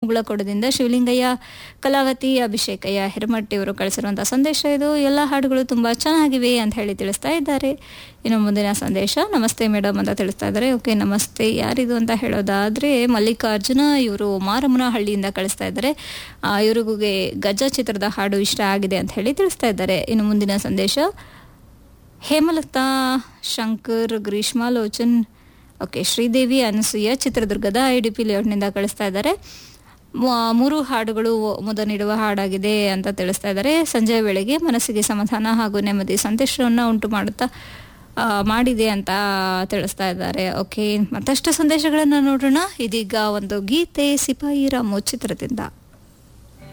ಉಬ್ಳಕೊಡದಿಂದ ಶಿವಲಿಂಗಯ್ಯ ಕಲಾವತಿ ಅಭಿಷೇಕಯ್ಯ ಹಿರಮಟ್ಟಿ ಅವರು ಕಳಿಸಿರುವಂತಹ ಸಂದೇಶ ಇದು ಎಲ್ಲ ಹಾಡುಗಳು ತುಂಬಾ ಚೆನ್ನಾಗಿವೆ ಅಂತ ಹೇಳಿ ತಿಳಿಸ್ತಾ ಇದ್ದಾರೆ ಇನ್ನು ಮುಂದಿನ ಸಂದೇಶ ನಮಸ್ತೆ ಮೇಡಮ್ ಅಂತ ತಿಳಿಸ್ತಾ ಇದ್ದಾರೆ ಓಕೆ ನಮಸ್ತೆ ಯಾರಿದು ಅಂತ ಹೇಳೋದಾದ್ರೆ ಮಲ್ಲಿಕಾರ್ಜುನ ಇವರು ಮಾರಮ್ಮನಹಳ್ಳಿಯಿಂದ ಕಳಿಸ್ತಾ ಇದ್ದಾರೆ ಆ, ಇವ್ರಿಗೂ ಗಜ ಚಿತ್ರದ ಹಾಡು ಇಷ್ಟ ಆಗಿದೆ ಅಂತ ಹೇಳಿ ತಿಳಿಸ್ತಾ ಇದ್ದಾರೆ ಇನ್ನು ಮುಂದಿನ ಸಂದೇಶ ಹೇಮಲತಾ ಶಂಕರ್ ಗ್ರೀಷ್ಮಾಲೋಚನ್ ಓಕೆ ಶ್ರೀದೇವಿ ಅನಸೂಯ ಚಿತ್ರದುರ್ಗದ ಐ ಡಿ ಪಿ ಲೇಔಟ್ನಿಂದ ಕಳಿಸ್ತಾ ಇದ್ದಾರೆ ಮೂ- ಮೂರು ಹಾಡುಗಳು ಮುದ ನೀಡುವ ಹಾಡಾಗಿದೆ ಅಂತ ತಿಳಿಸ್ತಾ ಇದ್ದಾರೆ ಸಂಜೆಯ ವೇಳೆಗೆ ಮನಸ್ಸಿಗೆ ಸಮಾಧಾನ ಹಾಗೂ ನೆಮ್ಮದಿ ಸಂತೋಷವನ್ನು ಉಂಟು ಮಾಡುತ್ತಾ ಆ, ಮಾಡಿದೆ ಅಂತ ತಿಳಿಸ್ತಾ ಇದ್ದಾರೆ ಓಕೆ ಮತ್ತಷ್ಟು ಸಂದೇಶಗಳನ್ನು ನೋಡೋಣ ಇದೀಗ ಒಂದು ಗೀತೆ ಸಿಪಾಯಿ ರಾಮು ಚಿತ್ರದಿಂದ